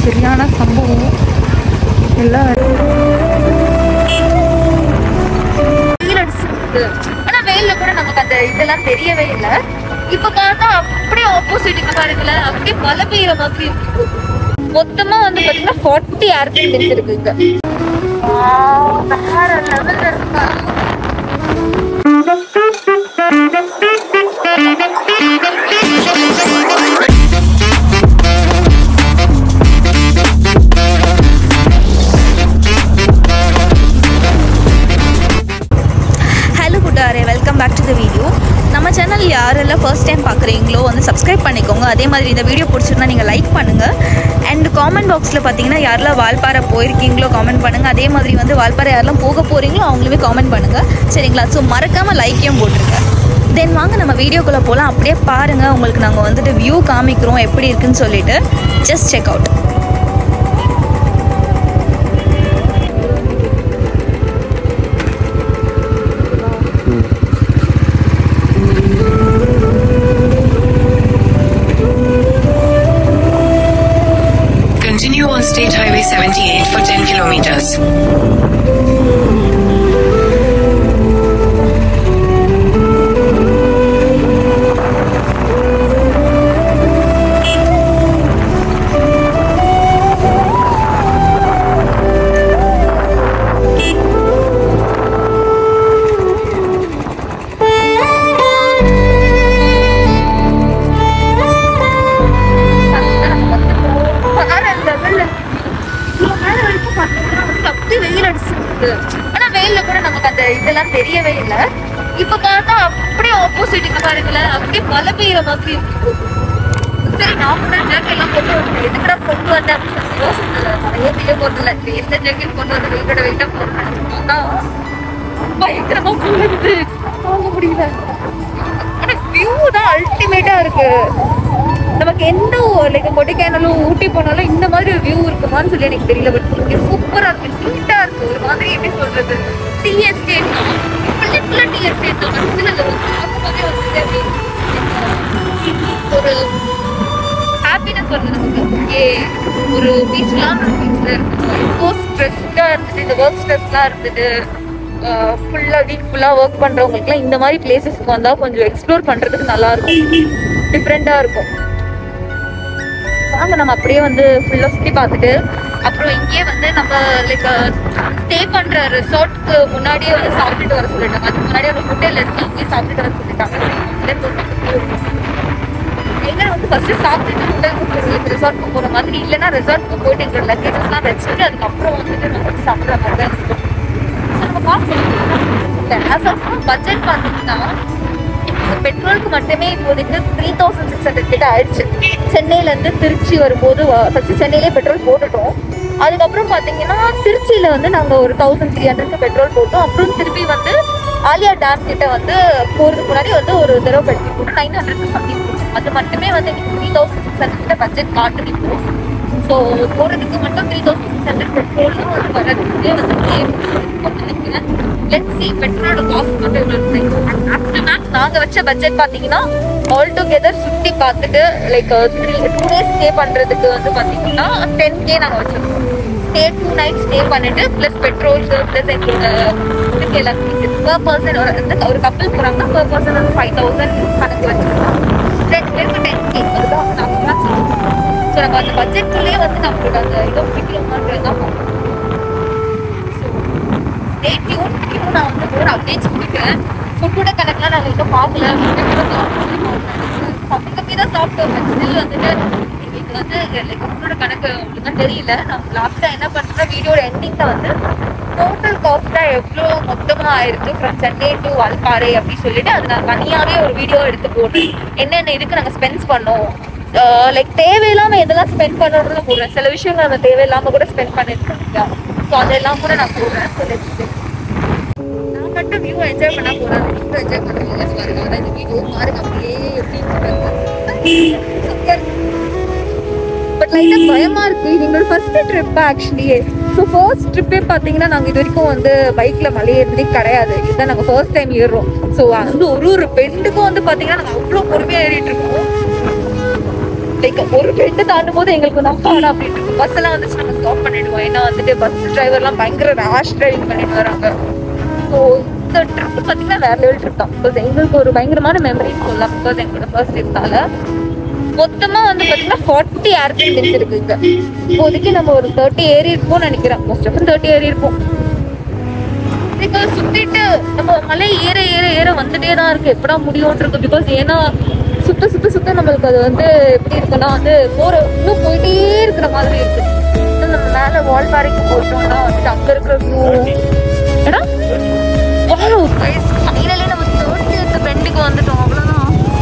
சரியான சம்பவம் எல்லாம் வெயில் அடிச்சிருக்கு ஆனா வெயில்ல கூட நமக்கு அந்த இதெல்லாம் தெரியவே இல்லை இப்ப பார்த்தா அப்படியே ஆப்போசிட்டுக்கு பாருங்களேன் அப்படியே மழை பெய்யுற மாதிரி இருக்கு மொத்தமா வந்து பாத்தீங்கன்னா ஃபார்ட்டி ஏர் கண்டிஷன் இருக்கு இங்க வேற லெவல்ல இருக்கா ஹலோ குட்டாரே welcome back to the video நம்ம சேனல் யாரெல்லாம் ஃபர்ஸ்ட் டைம் பார்க்குறீங்களோ வந்து சப்ஸ்கிரைப் பண்ணிக்கோங்க அதே மாதிரி இந்த வீடியோ பிடிச்சிருந்தா நீங்கள் லைக் பண்ணுங்கள் அண்ட் காமெண்ட் பாக்ஸில் பார்த்தீங்கன்னா யாரெல்லாம் வால்பாறை போயிருக்கீங்களோ காமெண்ட் பண்ணுங்கள் அதே மாதிரி வந்து வால்பாறை யாரெல்லாம் போக போகிறீங்களோ அவங்களுமே காமெண்ட் பண்ணுங்கள் சரிங்களா ஸோ மறக்காமல் லைக்கையும் போட்டுருங்க தென் வாங்க நம்ம வீடியோக்குள்ளே போகலாம் அப்படியே பாருங்கள் உங்களுக்கு நாங்கள் வந்துட்டு வியூ காமிக்கிறோம் எப்படி இருக்குன்னு சொல்லிட்டு just check out Continue on State Highway 78 for 10 kilometers. வேற லெவல்ல இவ்வளவு நேரம் வரைக்கும் பார்த்தீங்கன்னா வந்து அப்படியே வெயில் அடிச்சிருக்கு ஆனா வெயில்ல கூட நமக்கு அந்த இதெல்லாம் தெரியவே இல்லை இப்ப பார்த்தா அப்படியே ஆப்போசிட்டுக்கு பாருங்களேன் அப்படியே மழை பெய்யுற மாதிரி இருக்கு சரி நான் கூட ஜாக்கெட் எல்லாம் கொண்டு வந்தேன் எதுக்கடா கொண்டு வந்தேன் அப்படின்னு சொல்லி யோசிச்சேன் நிறைய பெரிய போட்டு இல்லை வேஸ்டா ஜாக்கெட் கொண்டு வந்து வெயிட்டோட வெயிட்டா போடுறேன் ஆனா பயங்கரமா குளிருது தாங்க முடியல ஆனா வியூ தான் அல்டிமேட்டா இருக்கு நமக்கு எந்த லைக் கொடைக்கானலும் ஊட்டி போனாலும் இந்த மாதிரி ஒரு வியூ இருக்குமான்னு சொல்லி எனக்கு தெரியல பட் இங்க சூப்பரா இருக்கு நீட்டா இருக்கு ஒரு மாதிரி எப்படி சொல்றது டீ எஸ்டேட் ஃபுல்லி ஃபுல்லா டீ எஸ்டேட் தான் மனசுல அந்த ஒரு பார்க்கும்போதே வந்துட்டு அப்படியே ஒரு ஹாப்பினஸ் வருது நமக்கு ஓகே ஒரு பீஸ்ஃபுல்லான ஸ்பேஸ்ல இருக்கு இப்போ ஸ்ட்ரெஸ்டாக இருந்துட்டு இந்த ஒர்க் ஸ்ட்ரெஸ்லாம் இருந்துட்டு ஃபுல்லாக வீக் ஃபுல்லாக ஒர்க் பண்ணுறவங்களுக்குலாம் இந்த மாதிரி பிளேசஸ்க்கு வந்தால் கொஞ்சம் எக்ஸ்ப்ளோர் பண்ணுறதுக்கு நல்லா இருக்கும் டிஃப்ரெண்ட்டாக இருக்கும் வாங்க நம்ம அப்படியே வந்து ஃபுல்லாக சுற்றி பார்த்துட்டு அப்புறம் இங்கேயே வந்து நம்ம லைக் ஸ்டே பண்ணுற ரிசார்ட்க்கு முன்னாடியே வந்து சாப்பிட்டுட்டு வர சொல்லிட்டாங்க அதுக்கு முன்னாடியே ஒரு ஹோட்டல் இருக்கு அங்கேயே சாப்பிட்டுட்டு வர சொல்லிட்டாங்க எங்க வந்து ஃபர்ஸ்ட் சாப்பிட்டுட்டு ஹோட்டலுக்கு ரிசார்ட்க்கு போகிற மாதிரி இல்லைன்னா ரிசார்ட்க்கு போயிட்டு எங்களோட லக்கேஜஸ்லாம் வச்சுட்டு அதுக்கப்புறம் வந்துட்டு நம்ம வந்து சாப்பிட்ற மாதிரி தான் இருக்கும் So, நம்ம பார்க்கணும் பட்ஜெட் பார்த்தீங்கன்னா பெட்ரோலுக்கு மட்டுமே இப்போதைக்கு த்ரீ தௌசண்ட் சிக்ஸ் ஹண்ட்ரட் கிட்ட ஆயிடுச்சு சென்னையில இருந்து திருச்சி வரும்போது ஃபர்ஸ்ட் சென்னையிலே பெட்ரோல் போட்டுட்டோம் அதுக்கப்புறம் பார்த்தீங்கன்னா திருச்சியில வந்து நாங்கள் ஒரு தௌசண்ட் த்ரீ ஹண்ட்ரட்க்கு பெட்ரோல் போட்டோம் அப்புறம் திருப்பி வந்து ஆலியா டேம் கிட்ட வந்து போகிறதுக்கு முன்னாடி வந்து ஒரு தடவை பெட்ரோல் போட்டு நைன் ஹண்ட்ரட் சம்திங் அது மட்டுமே வந்து எனக்கு த்ரீ தௌசண்ட் சிக்ஸ் ஹண்ட்ரட் கிட்ட பட்ஜெட் காட்டுது இப்போ ஸோ போகிறதுக்கு மட்டும் த்ரீ தௌசண்ட் சிக்ஸ் ஹண்ட்ரட் பெட்ரோலும் அது வரதுக்கே வந்து save இருக்கும்னு நினைக்கிறேன் லெட்ஸ் சி பெட்ரோலோட காஸ்ட் மட்டும் எவ்வளோ இருக்கு மேக்ஸ் நாங்கள் வச்ச பட்ஜெட் பார்த்தீங்கன்னா ஆல் டுகெதர் சுற்றி பார்த்துட்டு like three two days stay பண்ணுறதுக்கு வந்து பார்த்தீங்கன்னா டென் கே நாங்கள் வச்சுருக்கோம் ஸ்டே டூ நைட் ஸ்டே பண்ணிட்டு ப்ளஸ் பெட்ரோலுக்கு ப்ளஸ் எங்களோட இதுக்கு எல்லாத்துக்கும் பர் பர்சன் ஒரு வந்து ஒரு கப்பல் போகிறாங்கன்னா பர் பர்சன் வந்து ஃபைவ் தௌசண்ட் கணக்கு வச்சுருக்கோம் ரெண்டு பேருக்கு டென் கே அதுதான் நான் சொல்லுவேன் ஸோ நம்ம அந்த பட்ஜெட்குள்ளேயே வந்து நம்மளோட அந்த இதை முடிக்கலாமான்றது தான் பார்க்கணும் ஸ்டே டியூன் இன்னும் நான் வந்து ஒரு அப்டேட்ஸ் கொடுக்குறேன் ஃபுட்டோட கணக்குலாம் நாங்கள் இன்னும் பார்க்கல கம்மி கம்மி தான் சாப்பிட்டோம் பட் ஸ்டில் வந்துட்டு எங்களுக்கு வந்து லைக் ஃபுட்டோட கணக்கு ஒழுங்கா தெரியல நம்ம லாஸ்ட்டாக என்ன பண்ணுறோம் வீடியோட எண்டிங்கில் வந்து டோட்டல் காஸ்ட்டாக எவ்வளோ மொத்தமாக ஆயிருக்கு ஃப்ரம் சென்னை டு வால்பாறை அப்படின்னு சொல்லிட்டு அது நான் தனியாகவே ஒரு வீடியோ எடுத்து போடுறேன் என்னென்ன இதுக்கு நாங்கள் ஸ்பெண்ட் பண்ணோம் லைக் தேவையில்லாம எதெல்லாம் ஸ்பெண்ட் பண்ணுறோம்னு போடுறேன் சில விஷயங்கள் நம்ம தேவையில்லாம கூட ஸ்பெண்ட் பண்ணிருக்கோம் இல்லையா ஸோ அதெல்லாம் கூட நான் போடுறேன் ஸோ லெட்ஸ் நான் மட்டும் வியூ என்ஜாய் பண்ணா போறாது நீங்களும் என்ஜாய் பண்ணுவீங்க பாருங்க அதான் இந்த வீடியோ பாருங்க அப்படியே எப்படி பட் லைட்டாக பயமா இருக்கு இது எங்களோட first trip actually so first ட்ரிப்பே பார்த்தீங்கன்னா நாங்கள் இது வரைக்கும் வந்து பைக்கில் மலை ஏறினதே கிடையாது இதுதான் நாங்கள் ஃபர்ஸ்ட் டைம் ஏறுறோம் ஸோ வந்து ஒரு ஒரு பெண்டுக்கும் வந்து பார்த்தீங்கன்னா நாங்கள் அவ்வளோ பொறுமையாக ஏறிட்டு இருக்கோம் லைக் ஒரு பெண்டு தாண்டும் போது எங்களுக்கு நம்பாடா அப்படின்ட்டு பஸ் எல்லாம் வந்துச்சு நம்ம ஸ்டாப் பண்ணிடுவோம் ஏன்னா வந்துட்டு பஸ் டிரைவர்லாம் பயங்கர ரேஷ் டிரைவிங் பண்ணிட்டு வராங்க ஸோ இந்த ட்ரிப் பார்த்தீங்கன்னா வேற லெவல் ட்ரிப் தான் பிகாஸ் எங்களுக்கு ஒரு பயங்கரமான மெமரி சொல்லலாம் பிகாஸ் எங்களோட ஃபர்ஸ்ட் இருந்தால மொத்தமா வந்து பாத்தீங்கன்னா ஃபார்ட்டி ஏர்பிளைன் பெஞ்ச் இருக்கு இங்க இப்போதைக்கு நம்ம ஒரு தேர்ட்டி ஏறி இருப்போம்னு நினைக்கிறேன் மோஸ்ட் ஆஃப் தேர்ட்டி ஏறி இருப்போம் பிகாஸ் சுத்திட்டு நம்ம மலை ஏற ஏற ஏற வந்துட்டே தான் இருக்கு எப்படா முடியும்னு இருக்கு பிகாஸ் ஏன்னா சுத்த சுத்த சுத்த நம்மளுக்கு அது வந்து எப்படி இருக்குன்னா வந்து போற இன்னும் போயிட்டே இருக்கிற மாதிரி இருக்கு இன்னும் நம்ம மேல வால்பாறைக்கு போயிட்டோம்னா வந்துட்டு அங்க இருக்கிற வியூ எடா வாவ் கைஸ் ஃபைனலி நம்ம தேர்ட்டி பெண்டுக்கு வந்துட்டோம் அவ்வளவுதான்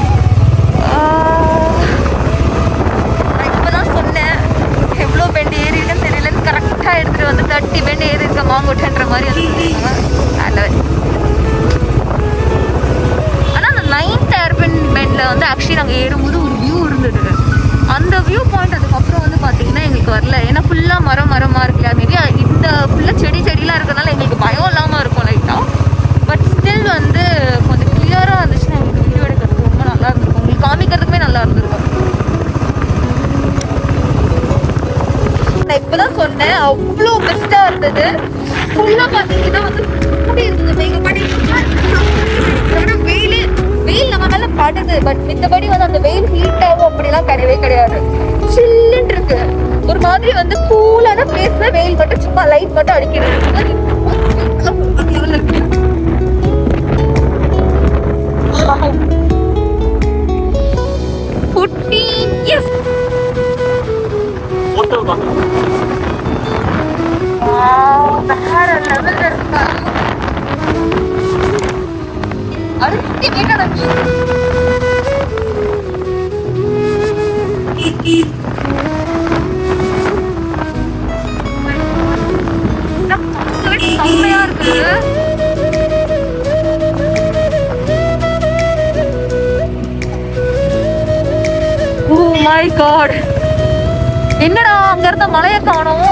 ஆஹ், நான் இப்பதான் சொன்னேன் எவ்வளோ பெண்ட் ஏறி இருக்குன்னு தெரியலன்னு கரெக்டாக எடுத்துட்டு வந்து தேர்ட்டி பெண்ட் ஏறி இருக்க மாங்கோட்டன்ற மாதிரி வந்து சொல்லியிருக்காங்க. நல்ல ஆனால் அந்த நைன்த் ஏர்பென் பெண்டில் வந்து ஆக்சுவலி நாங்கள் ஏறும்போது ஒரு வியூ இருந்தது அந்த வியூ பாயிண்ட் அதுக்கப்புறம் வந்து பார்த்தீங்கன்னா எங்களுக்கு வரல ஏன்னா ஃபுல்லாக மரம் மரமாக இருக்குல்ல மேபி இந்த ஃபுல்லாக செடி செடிலாம் இருக்கிறதுனால எங்களுக்கு பயம் இல்லாமல் இருக்கும் லைட்டாக பட் ஸ்டில் வந்து கொஞ்சம் கிளியராக இருந்துச்சுன்னா எங்களுக்கு வீடியோ எடுக்கிறதுக்கு ரொம்ப நல்லா இருந்திருக்கும் உங்களுக்கு காமிக்கிறதுக்குமே நல்லா இருந்திருக்கும் நான் இப்பதான் சொன்னேன் அவ்வளோ பெஸ்டா இருந்தது ஃபுல்லா பாத்தீங்கன்னா வந்து மூடி இருந்தது வெயில் படி வெயில் வெயில் நம்ம மேல படுது பட் மித்தபடி வந்து அந்த வெயில் ஹீட் ஆகும் அப்படிலாம் கிடையவே கிடையாது சில்லுன்னு இருக்கு ஒரு மாதிரி வந்து கூலான பிளேஸ்ல வெயில் மட்டும் சும்மா லைட் மட்டும் அடிக்கிறது ஃபுட்டீன் எஸ் வேற லெவல்ல இருக்கா அல்டிமேட்டா செம்மையா இருக்கு ஓ மை காட் என்னடா அங்க இருந்த மலையை காணோம்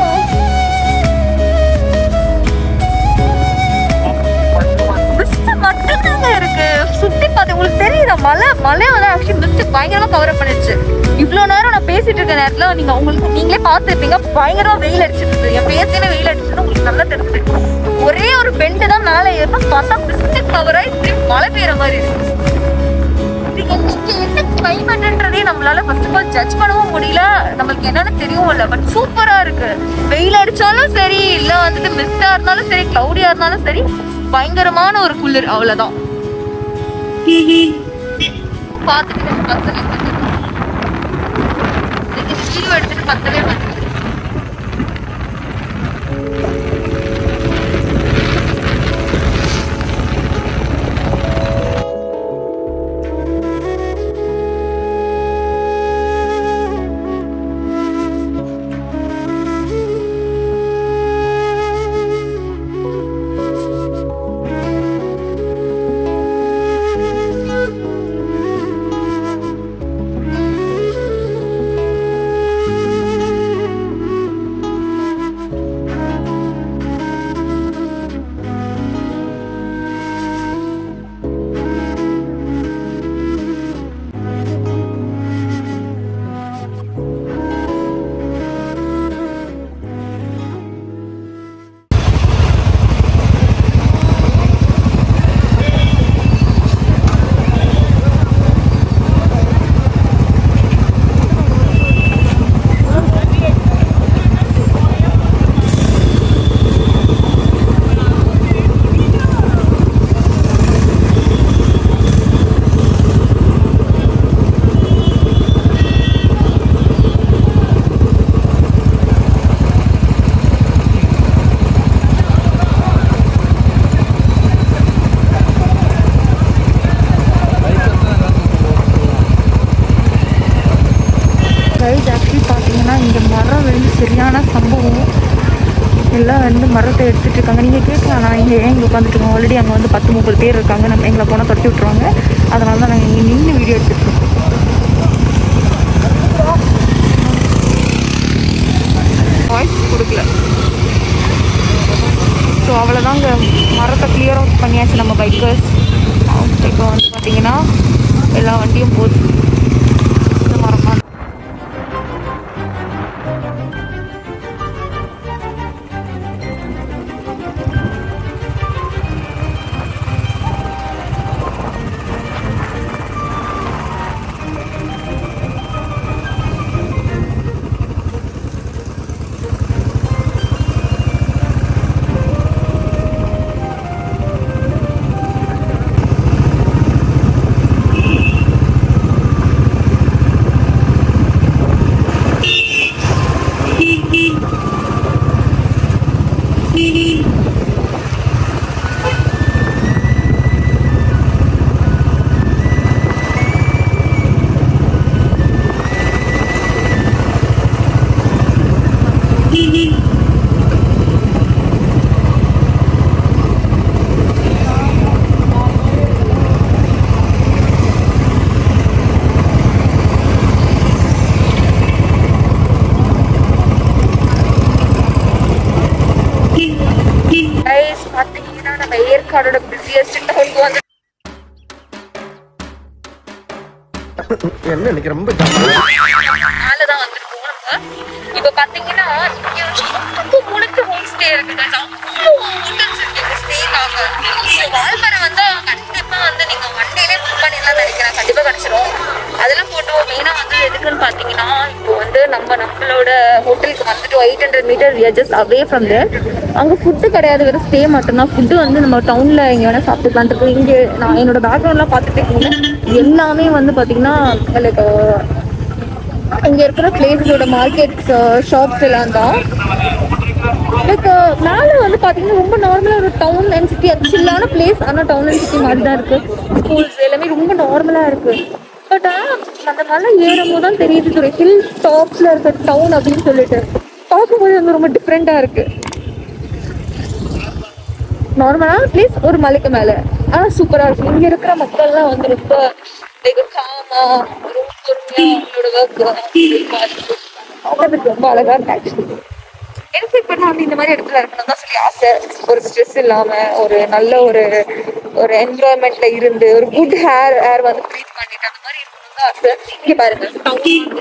மிஸ்ட் மட்டும்தாங்க இருக்கு சுத்தி பார்த்து உங்களுக்கு தெரியுதா மலை மலை வந்து ஆக்சுவலி மிஸ்ட் பயங்கரமா கவர் அப் பண்ணிடுச்சு இவ்வளோ நேரம் நான் பேசிட்டு இருக்க நேரத்துல நீங்க உங்களுக்கு நீங்களே பார்த்துருப்பீங்க பயங்கரமா வெயில் அடிச்சிட்டு இருக்கு என் பேசின வெயில் அடிச்சது உங்களுக்கு நல்லா தெரிஞ்சு ஒரே ஒரு பெண்டு தான் மேலே ஏறணும் பார்த்தா மிஸ்ட் கவர் ஆகி இப்படி மழை பெய்யுற மாதிரி இருக்கு இது என்னைக்கு என்ன கிளைமேட்ன்றதே நம்மளால ஃபர்ஸ்ட் ஆஃப் ஆல் ஜட்ஜ் பண்ணவும் முடியல நம்மளுக்கு என்னன்னு தெரியவும் இல்லை பட் சூப்பரா இருக்கு வெயில் அடிச்சாலும் சரி இல்ல வந்துட்டு மிஸ்டா இருந்தாலும் சரி கிளவுடியா இருந்தாலும் சரி பயங்கரமான ஒரு குளிர் அவ்வளவுதான் பார்த்துட்டு எனக்கு பத்தவே வீடியோ எடுத்துட்டு பத்தவே மாட்டேங்குது கைஸ் ஆக்சுவலி பார்த்தீங்கன்னா இங்கே மரம் வந்து சரியான சம்பவம் எல்லாம் வந்து மரத்தை எடுத்துட்டு இருக்காங்க நீங்கள் கேட்கலாம் நான் இங்கே ஏன் இங்கே உட்காந்துட்டு இருக்கோம் ஆல்ரெடி அங்கே வந்து பத்து முப்பது பேர் இருக்காங்க நம்ம எங்களை போனால் தொட்டி விட்ருவாங்க அதனால தான் நாங்கள் இங்கே நின்று வீடியோ எடுத்துட்டு இருக்கோம் வாய்ஸ் கொடுக்கல ஸோ அவ்வளோதாங்க மரத்தை கிளியர் அவுட் பண்ணியாச்சு நம்ம பைக்கர்ஸ் இப்போ வந்து பார்த்தீங்கன்னா எல்லா வண்டியும் போகுது இந்த மரம் தான் கைஸ் பார்த்தீங்கன்னா நம்ம ஏற்காடோட பிஸியஸ்ட் டவுனுக்கு வந்து என்ன இன்னைக்கு ரொம்ப மேலே தான் வந்துருக்கோம் நம்ம இப்போ பார்த்தீங்கன்னா இங்கே முழுக்க முழுக்க ஹோம் ஸ்டே இருக்குது அவ்வளோ ஹோட்டல்ஸ் இருக்கு ஸ்டேக்காக ஸோ வால்பாறை வந்து கண்டிப்பாக வந்து நீங்கள் ஒன் டேலே புக் பண்ணிடலாம் நினைக்கிறேன் கண்டிப்பாக கிடச்சிரும் அதெல்லாம் போட்டோம் மெயினாக வந்து எதுக்குன்னு பார்த்தீங்கன்னா இப்போ வந்து நம்ம நம்மளோட ஹோட்டலுக்கு வந்துட்டு eight hundred metre just away from there அங்கே ஃபுட்டு கிடையாது வெறும் ஸ்டே மட்டும்தான் ஃபுட்டு வந்து நம்ம டவுனில் எங்கே வேணால் சாப்பிட்டுக்கலாம் இருக்கு இங்கே நான் என்னோட பேக்ரவுண்ட்லாம் பார்த்துட்டு இருக்கீங்க எல்லாமே வந்து பார்த்தீங்கன்னா லைக் இங்க இருக்கிற பிளேஸோட மார்க்கெட்ஸ் ஷாப்ஸ் எல்லாம் தான் லைக் மேலே வந்து பார்த்தீங்கன்னா ரொம்ப நார்மலாக ஒரு டவுன் அண்ட் சிட்டி அது சில்லான பிளேஸ் ஆனால் டவுன் அண்ட் சிட்டி மாதிரி தான் இருக்கு ஸ்கூல்ஸ் எல்லாமே ரொம்ப நார்மலாக இருக்கு பட் அந்த மலை ஏறும் போது தான் தெரியுது ஒரு ஹில் டாப்ஸில் இருக்க டவுன் அப்படின்னு சொல்லிட்டு பார்க்கும்போது வந்து ரொம்ப டிஃப்ரெண்ட்டாக இருக்கு நார்மலான பிளேஸ் ஒரு மலைக்கு மேலே ஆனால் சூப்பராக இருக்கும் இங்கே இருக்கிற மக்கள்லாம் வந்து ரொம்ப லைக் காமா ரொம்ப பொறுமையாக அவங்களோட ஒர்க் அவங்களுக்கு ரொம்ப அழகாக இருக்கு ஆக்சுவலி எனக்கு இப்போ நான் வந்து இந்த மாதிரி இடத்துல இருக்கணும் தான் சொல்லி ஆசை ஒரு ஸ்ட்ரெஸ் இல்லாமல் ஒரு நல்ல ஒரு ஒரு என்வரான்மெண்ட்ல இருந்து ஒரு குட் ஹேர் ஏர் வந்து ப்ரீத் பண்ணிட்டு அந்த மாதிரி இருக்கணும் தான் ஆசை இங்கே பாருங்க டவுன்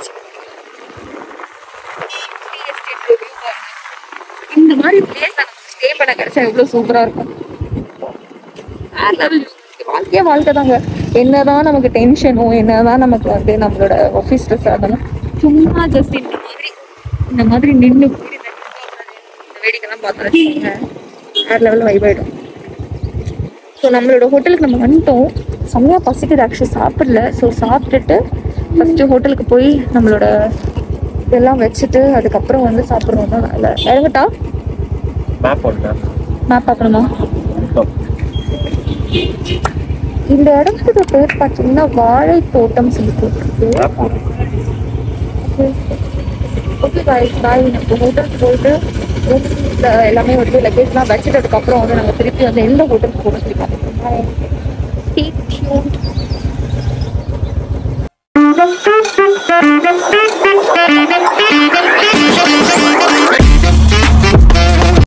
இந்த மாதிரி பிளேஸ் நமக்கு ஸ்டே பண்ண கிடைச்சா எவ்வளோ சூப்பராக இருக்கும் வேற level. வாழ்க்கையே வாழ்க்கை தாங்க என்னதான் நமக்கு டென்ஷனோ என்னதான் நமக்கு வந்து நம்மளோட ஆஃபீஸ் ஸ்ட்ரெஸ் ஆகணும் சும்மா ஜஸ்ட் இந்த மாதிரி இந்த மாதிரி நின்று இந்த வேடிக்கைலாம் பார்த்தோம் வச்சுக்கோங்க வேற லெவலில் வைப் ஆயிடும் ஸோ நம்மளோட ஹோட்டலுக்கு நம்ம வந்துட்டோம் செம்மையாக பசிக்குது ஆக்சுவலி சாப்பிடல ஸோ சாப்பிட்டுட்டு ஃபஸ்ட்டு ஹோட்டலுக்கு போய் நம்மளோட இதெல்லாம் வச்சுட்டு அதுக்கப்புறம் வந்து சாப்பிட்றோம் தான் நல்ல இறங்கட்டா மேப் ஒன்று மேப் பார்க்கணுமா இந்த இடத்துக்கு பேர் பார்த்தீங்கன்னா வாழை தோட்டம் சொல்லி போட்டிருக்கு மேப் ஒன்று ஓகே காய்ஸ் பாய் நம்ம ஹோட்டலுக்கு போயிட்டு ரூம்ல எல்லாமே வந்து லக்கேஜ்லாம் வச்சுட்டதுக்கப்புறம் வந்து நாங்கள் திருப்பி வந்து எந்த ஹோட்டலுக்கு போக சொல்லி பார்த்துக்கோங்க Stay tuned.